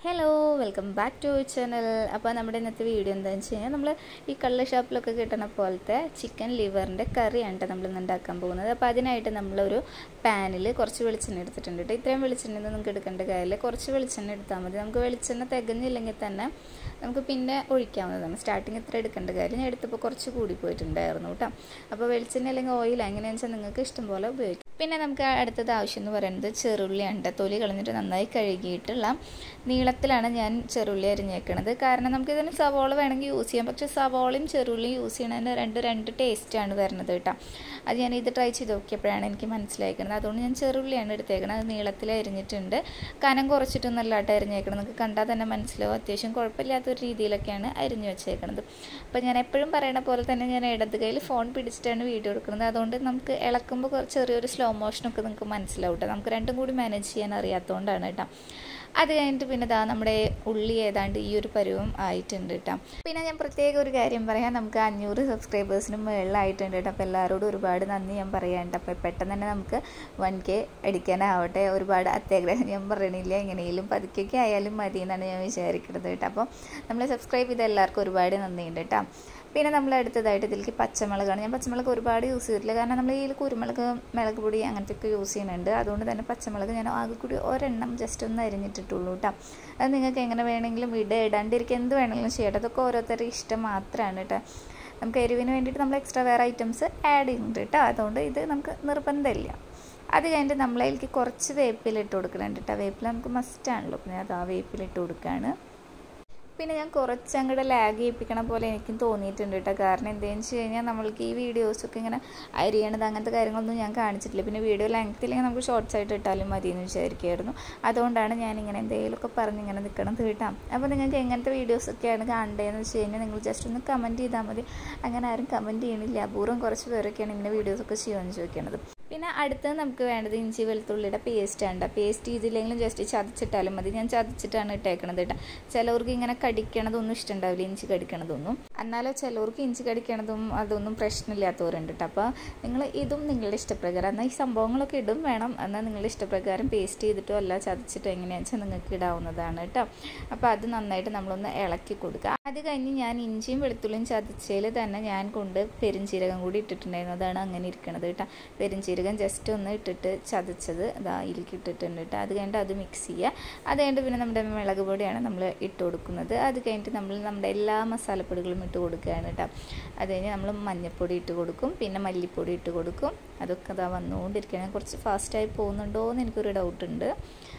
hello welcome back to channel അപ്പോൾ നമ്മുടെ ഇന്നത്തെ വീഡിയോ എന്താണെന്ന് വെച്ച് കഴിഞ്ഞാൽ നമ്മൾ ഈ കള്ള ഷോപ്പിലൊക്കെ കിട്ടുന്ന പോലത്തെ ചിക്കൻ ലിവറിൻ്റെ കറിയാണ് കേട്ടോ നമ്മൾ ഇന്ന് ഉണ്ടാക്കാൻ പോകുന്നത് അപ്പോൾ അതിനായിട്ട് നമ്മളൊരു പാനിൽ കുറച്ച് വെളിച്ചെണ്ണ എടുത്തിട്ടുണ്ട് കേട്ടോ ഇത്രയും വെളിച്ചെണ്ണ നിങ്ങൾക്ക് എടുക്കേണ്ട കാര്യമില്ല കുറച്ച് വെളിച്ചെണ്ണ എടുത്താൽ മതി നമുക്ക് വെളിച്ചെണ്ണ തികഞ്ഞില്ലെങ്കിൽ തന്നെ നമുക്ക് പിന്നെ ഒഴിക്കാവുന്നതാണ് സ്റ്റാർട്ടിങ് ഇത്ര എടുക്കേണ്ട കാര്യം ഞാൻ എടുത്തപ്പോൾ കുറച്ച് കൂടി പോയിട്ടുണ്ടായിരുന്നു കേട്ടോ അപ്പോൾ വെളിച്ചെണ്ണ അല്ലെങ്കിൽ ഓയിൽ എങ്ങനെയാണെന്ന് വെച്ചാൽ നിങ്ങൾക്ക് ഇഷ്ടം പോലെ ഉപയോഗിക്കാം പിന്നെ നമുക്ക് അടുത്തത് ആവശ്യം എന്ന് പറയുന്നത് ചെറുള്ളിയാണ് തൊലി കളഞ്ഞിട്ട് നന്നായി കഴുകിയിട്ടുള്ള നീളത്തിലാണ് ഞാൻ ചെറുള്ളി അരിഞ്ഞേക്കണത് കാരണം നമുക്ക് ഇതിന് സവോള വേണമെങ്കിൽ യൂസ് ചെയ്യാം പക്ഷേ സവോളയും ചെറുള്ളിയും യൂസ് ചെയ്യണതിന് രണ്ട് രണ്ട് ടേസ്റ്റാണ് വരുന്നത് കേട്ടോ അത് ഞാൻ ഇത് ട്രൈ ചെയ്ത് നോക്കിയപ്പോഴാണ് എനിക്ക് മനസ്സിലാക്കുന്നത് അതുകൊണ്ട് ഞാൻ ചെറുള്ളിയാണ് എടുത്തേക്കണത് അത് നീളത്തിൽ അരിഞ്ഞിട്ടുണ്ട് കനം കുറച്ചിട്ടൊന്നും അല്ലാട്ട് അരിഞ്ഞേക്കണം നിങ്ങൾക്ക് കണ്ടാൽ തന്നെ മനസ്സിലാവും അത്യാവശ്യം കുഴപ്പമില്ലാത്തൊരു രീതിയിലൊക്കെയാണ് അരിഞ്ഞു വെച്ചേക്കണത് അപ്പോൾ ഞാൻ എപ്പോഴും പറയണ പോലെ തന്നെ ഞാൻ ഇടത് കയ്യിൽ ഫോൺ പിടിച്ചിട്ടാണ് വീഡിയോ എടുക്കുന്നത് അതുകൊണ്ട് നമുക്ക് ഇളക്കുമ്പോൾ ചെറിയൊരു സ്ലോ മോഷനൊക്കെ നിങ്ങൾക്ക് മനസ്സിലാവും കേട്ടോ നമുക്ക് രണ്ടും കൂടി മാനേജ് ചെയ്യാൻ അറിയാത്തതുകൊണ്ടാണ് കേട്ടോ അത് കഴിഞ്ഞിട്ട് പിന്നെ ദാ നമ്മുടെ ഉള്ളി ഏതാണ്ട് ഈ ഒരു പരുവം ആയിട്ടുണ്ട് കേട്ടോ പിന്നെ ഞാൻ പ്രത്യേക ഒരു കാര്യം പറയാം നമുക്ക് അഞ്ഞൂറ് സബ്സ്ക്രൈബേഴ്സിനും മുകളിലായിട്ടുണ്ട് കേട്ടോ അപ്പോൾ എല്ലാവരോടും ഒരുപാട് നന്ദി ഞാൻ പറയാനുണ്ട് അപ്പോൾ പെട്ടെന്ന് തന്നെ നമുക്ക് വൺ കെ അടിക്കാനാവട്ടെ ഒരുപാട് അത്യാഗ്രഹം ഞാൻ പറയണില്ല എങ്ങനെയും പതുക്കെയൊക്കെ ആയാലും മതി എന്നാണ് ഞാൻ വിചാരിക്കുന്നത് കേട്ടോ അപ്പോൾ നമ്മൾ സബ്സ്ക്രൈബ് ചെയ്ത എല്ലാവർക്കും ഒരുപാട് നന്ദിയുണ്ട് കേട്ടോ പിന്നെ നമ്മൾ അടുത്തതായിട്ട് ഇതിലേക്ക് പച്ചമുളകാണ് ഞാൻ പച്ചമുളക് ഒരുപാട് യൂസ് ചെയ്തിട്ടില്ല കാരണം നമ്മൾ ഇതിൽ കുരുമുളക് മുളക് പൊടി അങ്ങനത്തെ ഒക്കെ യൂസ് ചെയ്യുന്നുണ്ട് അതുകൊണ്ട് തന്നെ പച്ചമുളക് ഞാൻ ആകെ കൂടി ഒരെണ്ണം ജസ്റ്റ് ഒന്ന് അരിഞ്ഞിട്ടിട്ടുള്ളൂ കേട്ടോ അത് നിങ്ങൾക്ക് എങ്ങനെ വേണമെങ്കിലും ഇട ഇടാണ്ടിരിക്കുക എന്ത് വേണമെങ്കിലും ചെയ്യട്ടെ അതൊക്കെ ഓരോരുത്തരുടെ ഇഷ്ടം മാത്രമാണ് കേട്ടോ നമുക്ക് എരിവിന് വേണ്ടിയിട്ട് നമ്മൾ എക്സ്ട്രാ വേറെ ഐറ്റംസ് ആഡ് ചെയ്യുന്നുണ്ട് കേട്ടോ അതുകൊണ്ട് ഇത് നമുക്ക് നിർബന്ധമില്ല അത് കഴിഞ്ഞിട്ട് നമ്മളതിലേക്ക് കുറച്ച് വേപ്പിലിട്ട് കൊടുക്കുന്നുണ്ട് കേട്ടോ വേപ്പില നമുക്ക് മസ്റ്റാണല്ലോ പിന്നെ അത് ആ വേപ്പിലിട്ട് കൊടുക്കുകയാണ് പിന്നെ ഞാൻ കുറച്ച് അങ്ങോട്ട് ലാഗ് ചെയ്യിപ്പിക്കണ പോലെ എനിക്കും തോന്നിയിട്ടുണ്ട് കേട്ടോ കാരണം എന്താണെന്ന് വെച്ച് കഴിഞ്ഞാൽ നമ്മൾക്ക് ഈ വീഡിയോസൊക്കെ ഇങ്ങനെ അരിയണത് അങ്ങനത്തെ കാര്യങ്ങളൊന്നും ഞാൻ കാണിച്ചിട്ടില്ല പിന്നെ വീഡിയോ ലെങ്ത്തില്ലെങ്കിൽ നമുക്ക് ഷോർട്സ് ആയിട്ട് ഇട്ടാലും മതി എന്ന് വിചാരിക്കുമായിരുന്നു അതുകൊണ്ടാണ് ഞാനിങ്ങനെ എന്തെങ്കിലുമൊക്കെ പറഞ്ഞ് ഇങ്ങനെ നിൽക്കണം തീട്ടാം അപ്പോൾ നിങ്ങൾക്ക് എങ്ങനത്തെ വീഡിയോസൊക്കെയാണ് കാണേണ്ടതെന്ന് വെച്ച് കഴിഞ്ഞാൽ നിങ്ങൾ ജസ്റ്റ് ഒന്ന് കമൻറ്റ് ചെയ്താൽ മതി അങ്ങനെ ആരും കമൻറ്റ് ചെയ്യണില്ല അപൂർവം കുറച്ച് പേരൊക്കെയാണ് ഇങ്ങനെ വീഡിയോസൊക്കെ ചെയ്യുമെന്ന് ചോദിക്കുന്നത് പിന്നെ അടുത്തത് നമുക്ക് വേണ്ടത് ഇഞ്ചി വെളുത്തുള്ളിയുടെ പേസ്റ്റ് ആണ് പേസ്റ്റ് ചെയ്തില്ലെങ്കിലും ജസ്റ്റ് ചതച്ചിട്ടാലും മതി ഞാൻ ചതച്ചിട്ടാണ് ഇട്ടേക്കണത് കേട്ടോ ചിലവർക്ക് ഇങ്ങനെ കടിക്കണതൊന്നും ഇഷ്ടമുണ്ടാവില്ല ഇഞ്ചി കടിക്കണതൊന്നും എന്നാലും ചിലവർക്ക് ഇഞ്ചി കടിക്കണതും അതൊന്നും പ്രശ്നമില്ലാത്തവരുണ്ട് കേട്ടോ അപ്പോൾ നിങ്ങൾ ഇതും നിങ്ങളുടെ ഇഷ്ടപ്രകാരം എന്നാൽ ഈ സംഭവങ്ങളൊക്കെ ഇടും വേണം എന്നാൽ നിങ്ങളുടെ ഇഷ്ടപ്രകാരം പേസ്റ്റ് ചെയ്തിട്ടോ അല്ല ചതച്ചിട്ടോ എങ്ങനെയാണെന്ന് വെച്ചാൽ നിങ്ങൾക്ക് ഇടാവുന്നതാണ് കേട്ടോ അപ്പോൾ അത് നന്നായിട്ട് നമ്മളൊന്ന് ഇളക്കി കൊടുക്കുക അത് കഴിഞ്ഞ് ഞാൻ ഇഞ്ചിയും വെളുത്തുള്ളിയും ചതച്ചതിൽ തന്നെ ഞാൻ കൊണ്ട് പെരിഞ്ചീരകം കൂടി ഇട്ടിട്ടുണ്ടായിരുന്നു അതാണ് അങ്ങനെ ഇരിക്കണത് കേട്ടോ പെരിഞ്ചീരകം ജീരകം ജസ്റ്റ് ഒന്ന് ഇട്ടിട്ട് ചതച്ചത് അതാ ഇതിലേക്ക് ഇട്ടിട്ടുണ്ട് കേട്ടോ അത് കഴിഞ്ഞിട്ട് അത് മിക്സ് ചെയ്യുക അത് കഴിഞ്ഞിട്ട് പിന്നെ നമ്മുടെ മുളക് പൊടിയാണ് നമ്മൾ ഇട്ട് കൊടുക്കുന്നത് അത് കഴിഞ്ഞിട്ട് നമ്മൾ നമ്മുടെ എല്ലാ മസാലപ്പൊടികളും ഇട്ട് കൊടുക്കുകയാണ് കേട്ടോ അത് കഴിഞ്ഞ് നമ്മൾ മഞ്ഞൾപ്പൊടി ഇട്ട് കൊടുക്കും പിന്നെ മല്ലിപ്പൊടി ഇട്ട് കൊടുക്കും അതൊക്കെ അതാ വന്നുകൊണ്ടിരിക്കുകയാണ് കുറച്ച് ഫാസ്റ്റായി പോകുന്നുണ്ടോ എന്ന് എനിക്കൊരു ഡൗട്ടുണ്ട്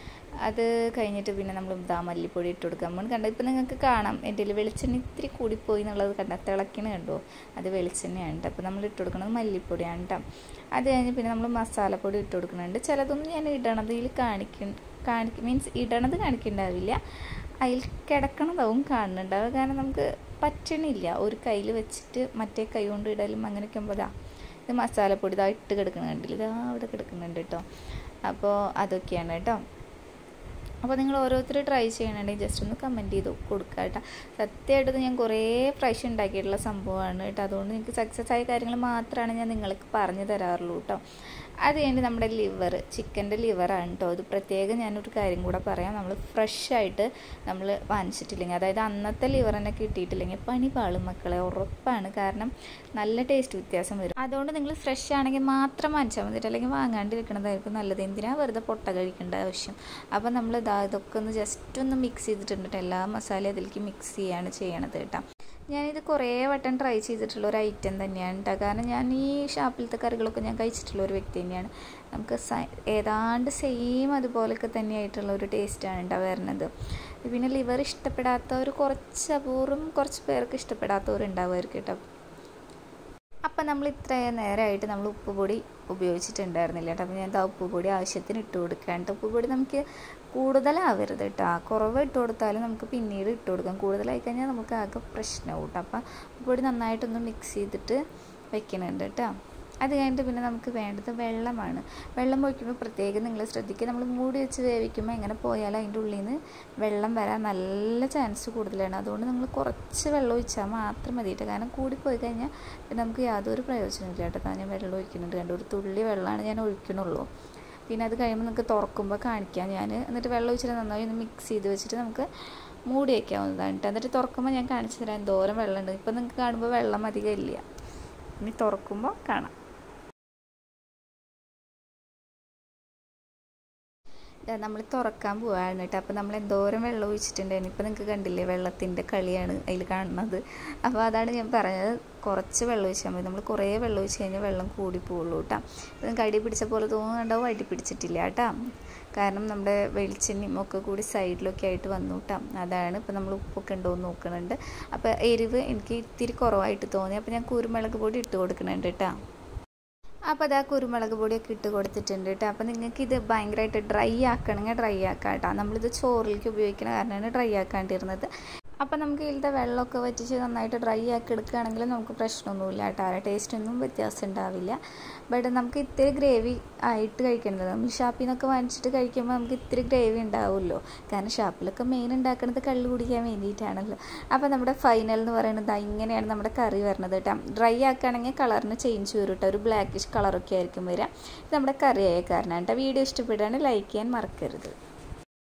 അത് കഴിഞ്ഞിട്ട് പിന്നെ നമ്മൾ ഇതാ മല്ലിപ്പൊടി ഇട്ട് കൊടുക്കുക നമ്മൾ കണ്ട ഇപ്പം നിങ്ങൾക്ക് കാണാം എൻ്റെ വെളിച്ചെണ്ണ ഇത്തിരി കൂടിപ്പോയി എന്നുള്ളത് കണ്ട തിളക്കണ കണ്ടോ അത് വെളിച്ചെണ്ണയാണ് കേട്ടോ അപ്പോൾ നമ്മൾ ഇട്ട് കൊടുക്കുന്നത് മല്ലിപ്പൊടിയാണ് കേട്ടോ അത് കഴിഞ്ഞ് പിന്നെ നമ്മൾ മസാലപ്പൊടി ഇട്ട് കൊടുക്കുന്നുണ്ട് ചിലതൊന്നും ഞാൻ ഇടണത് ഇതിൽ കാണിക്കും കാണിക്കും മീൻസ് ഇടണത് കാണിക്കുന്നുണ്ടാവില്ല അതിൽ കിടക്കണതാവും കാണുന്നുണ്ടാവുക കാരണം നമുക്ക് പറ്റണില്ല ഒരു കയ്യിൽ വെച്ചിട്ട് മറ്റേ കൈ കൊണ്ട് ഇടലും അങ്ങനെയൊക്കെ ആകുമ്പോൾ ഇതാ ഇത് മസാലപ്പൊടി ഇതാ ഇട്ട് കിടക്കണ കണ്ടില്ല ഇതാ അവിടെ കിടക്കുന്നുണ്ട് കേട്ടോ അപ്പോൾ അതൊക്കെയാണ് കേട്ടോ അപ്പോൾ നിങ്ങൾ ഓരോരുത്തർ ട്രൈ ചെയ്യണമെങ്കിൽ ജസ്റ്റ് ഒന്ന് കമൻറ്റ് ചെയ്ത് കൊടുക്കുക കേട്ടോ സത്യമായിട്ട് ഞാൻ കുറേ പ്രാവശ്യം ഉണ്ടാക്കിയിട്ടുള്ള സംഭവമാണ് കേട്ടോ അതുകൊണ്ട് നിങ്ങൾക്ക് സക്സസ് ആയ കാര്യങ്ങൾ മാത്രമാണ് ഞാൻ നിങ്ങൾക്ക് പറഞ്ഞു തരാറുള്ളൂ കേട്ടോ അത് കഴിഞ്ഞ് നമ്മുടെ ലിവർ ചിക്കൻ്റെ ലിവറാണ് കേട്ടോ ഇത് പ്രത്യേകം ഞാനൊരു കാര്യം കൂടെ പറയാം നമ്മൾ ഫ്രഷ് ആയിട്ട് നമ്മൾ വാങ്ങിച്ചിട്ടില്ലെങ്കിൽ അതായത് അന്നത്തെ ലിവർ തന്നെ കിട്ടിയിട്ടില്ലെങ്കിൽ പണി പാളും മക്കളെ ഉറപ്പാണ് കാരണം നല്ല ടേസ്റ്റ് വ്യത്യാസം വരും അതുകൊണ്ട് നിങ്ങൾ ഫ്രഷ് ആണെങ്കിൽ മാത്രം വാങ്ങിച്ചാൽ മതി അല്ലെങ്കിൽ വാങ്ങാണ്ടിരിക്കണതായിരിക്കും നല്ലത് എന്തിനാ വെറുതെ പൊട്ട കഴിക്കേണ്ട ആവശ്യം അപ്പോൾ നമ്മൾ ഇതാ ഇതൊക്കെ ഒന്ന് ജസ്റ്റ് ഒന്ന് മിക്സ് ചെയ്തിട്ടുണ്ട് എല്ലാ മസാല അതിലേക്ക് മിക്സ് ചെയ്യാണ് ചെയ്യണത് കേട്ടോ ഞാനിത് കുറേ വട്ടം ട്രൈ ചെയ്തിട്ടുള്ള ഒരു ഐറ്റം തന്നെയാണ് കേട്ടോ കാരണം ഞാൻ ഈ ഷാപ്പിലത്തെ കറികളൊക്കെ ഞാൻ കഴിച്ചിട്ടുള്ള ഒരു വ്യക്തി തന്നെയാണ് നമുക്ക് ഏതാണ്ട് സെയിം അതുപോലൊക്കെ തന്നെയായിട്ടുള്ള ഒരു ടേസ്റ്റാണ് കേട്ടോ വരുന്നത് പിന്നെ ലിവർ ഇഷ്ടപ്പെടാത്തവർ കുറച്ച് അപൂർവം കുറച്ച് പേർക്ക് ഇഷ്ടപ്പെടാത്തവരുണ്ടാവുമായിരിക്കും കേട്ടോ അപ്പം നമ്മൾ ഇത്രയും നേരമായിട്ട് നമ്മൾ ഉപ്പുപൊടി ഉപയോഗിച്ചിട്ടുണ്ടായിരുന്നില്ല കേട്ടോ അപ്പോൾ ഞാൻ എന്താ ഉപ്പുപൊടി ആവശ്യത്തിന് ഇട്ട് കൊടുക്കാണ്ട് ഉപ്പുപൊടി നമുക്ക് കൂടുതലാവരുത് കേട്ടോ കുറവ് ഇട്ട് കൊടുത്താലും നമുക്ക് പിന്നീട് ഇട്ട് കൊടുക്കാം കൂടുതലായി കഴിഞ്ഞാൽ നമുക്ക് ആകെ പ്രശ്നമാവും കേട്ടോ അപ്പം ഉപ്പുപൊടി നന്നായിട്ടൊന്ന് മിക്സ് ചെയ്തിട്ട് വെക്കുന്നുണ്ട് കേട്ടോ അത് കഴിഞ്ഞിട്ട് പിന്നെ നമുക്ക് വേണ്ടത് വെള്ളമാണ് വെള്ളം ഒഴിക്കുമ്പോൾ പ്രത്യേകം നിങ്ങൾ ശ്രദ്ധിക്കുക നമ്മൾ മൂടി വെച്ച് വേവിക്കുമ്പോൾ എങ്ങനെ പോയാലും അതിൻ്റെ ഉള്ളിൽ നിന്ന് വെള്ളം വരാൻ നല്ല ചാൻസ് കൂടുതലാണ് അതുകൊണ്ട് നമ്മൾ കുറച്ച് വെള്ളം ഒഴിച്ചാൽ മാത്രം മതിയിട്ട് കാരണം കൂടിപ്പോയി കഴിഞ്ഞാൽ പിന്നെ നമുക്ക് യാതൊരു പ്രയോജനമില്ല കേട്ടോ ഞാൻ വെള്ളം ഒഴിക്കുന്നുണ്ട് കണ്ടു ഒരു തുള്ളി വെള്ളമാണ് ഞാൻ ഒഴിക്കണുള്ളൂ പിന്നെ അത് കഴിയുമ്പോൾ നിങ്ങൾക്ക് തുറക്കുമ്പോൾ കാണിക്കാം ഞാൻ എന്നിട്ട് വെള്ളം ഒഴിച്ചിട്ട് നന്നായി ഒന്ന് മിക്സ് ചെയ്ത് വെച്ചിട്ട് നമുക്ക് മൂടി വയ്ക്കാവുന്നതാണ് കേട്ടോ എന്നിട്ട് തുറക്കുമ്പോൾ ഞാൻ കാണിച്ചു തരാം എന്തോരം വെള്ളമുണ്ട് ഇപ്പം നിങ്ങൾക്ക് കാണുമ്പോൾ വെള്ളം അധികം ഇല്ല ഇനി തുറക്കുമ്പോൾ കാണാം നമ്മൾ തുറക്കാൻ പോവാണ് കേട്ടോ അപ്പോൾ നമ്മൾ എന്തോരം വെള്ളം ഒഴിച്ചിട്ടുണ്ടായിരുന്നു ഇപ്പോൾ നിങ്ങൾക്ക് കണ്ടില്ലേ വെള്ളത്തിൻ്റെ കളിയാണ് അതിൽ കാണുന്നത് അപ്പോൾ അതാണ് ഞാൻ പറഞ്ഞത് കുറച്ച് വെള്ളം ഒഴിച്ചാൽ മതി നമ്മൾ കുറേ വെള്ളം ഒഴിച്ച് കഴിഞ്ഞാൽ വെള്ളം കൂടി പോകുള്ളൂ കേട്ടോ ഇത് നിങ്ങൾക്ക് അടി പിടിച്ച പോലെ തോന്നുന്നുണ്ടാവും അടി പിടിച്ചിട്ടില്ല കേട്ടോ കാരണം നമ്മുടെ വെളിച്ചെണ്ണയും ഒക്കെ കൂടി സൈഡിലൊക്കെ ആയിട്ട് വന്നു കേട്ടോ അതാണ് ഇപ്പോൾ നമ്മൾ ഉപ്പൊക്കെ ഉണ്ടോ എന്ന് നോക്കുന്നുണ്ട് അപ്പോൾ എരിവ് എനിക്ക് ഇത്തിരി കുറവായിട്ട് തോന്നി അപ്പോൾ ഞാൻ കുരുമുളക് പൊടി ഇട്ട് കൊടുക്കുന്നുണ്ട് കേട്ടോ അപ്പോൾ അതാ കുരുമുളക് പൊടിയൊക്കെ ഇട്ട് കൊടുത്തിട്ടുണ്ട് കേട്ടോ അപ്പോൾ നിങ്ങൾക്ക് ഇത് ഭയങ്കരമായിട്ട് ഡ്രൈ ആക്കണമെങ്കിൽ ഡ്രൈ ആക്കാം കേട്ടോ നമ്മളിത് ചോറിലേക്ക് ഉപയോഗിക്കുന്ന കാരണമാണ് ഡ്രൈ ആക്കാണ്ടിരുന്നത് അപ്പോൾ നമുക്ക് ഇതിലത്തെ വെള്ളമൊക്കെ വറ്റിച്ച് നന്നായിട്ട് ഡ്രൈ ആക്കി എടുക്കുകയാണെങ്കിൽ നമുക്ക് പ്രശ്നമൊന്നുമില്ല കേട്ടോ ആ ടേസ്റ്റൊന്നും വ്യത്യാസം ഉണ്ടാവില്ല ബട്ട് നമുക്ക് ഇത്തിരി ഗ്രേവി ആയിട്ട് കഴിക്കുന്നത് നമ്മൾ ഷാപ്പിൽ നിന്നൊക്കെ വാങ്ങിച്ചിട്ട് കഴിക്കുമ്പോൾ നമുക്ക് ഇത്തിരി ഗ്രേവി ഉണ്ടാവുമല്ലോ കാരണം ഷാപ്പിലൊക്കെ മെയിൻ ഉണ്ടാക്കുന്നത് കള്ള് കുടിക്കാൻ വേണ്ടിയിട്ടാണല്ലോ അപ്പോൾ നമ്മുടെ ഫൈനൽ എന്ന് പറയുന്നത് ഇങ്ങനെയാണ് നമ്മുടെ കറി വരുന്നത് കേട്ടോ ഡ്രൈ ആക്കുകയാണെങ്കിൽ കളറിന് ചേഞ്ച് വരും കേട്ടോ ഒരു ബ്ലാക്കിഷ് കളറൊക്കെ ആയിരിക്കും വരിക ഇത് നമ്മുടെ കറി ആയ കാരണം കേട്ടോ വീഡിയോ ഇഷ്ടപ്പെടുകയാണെങ്കിൽ ലൈക്ക് ചെയ്യാൻ മറക്കരുത്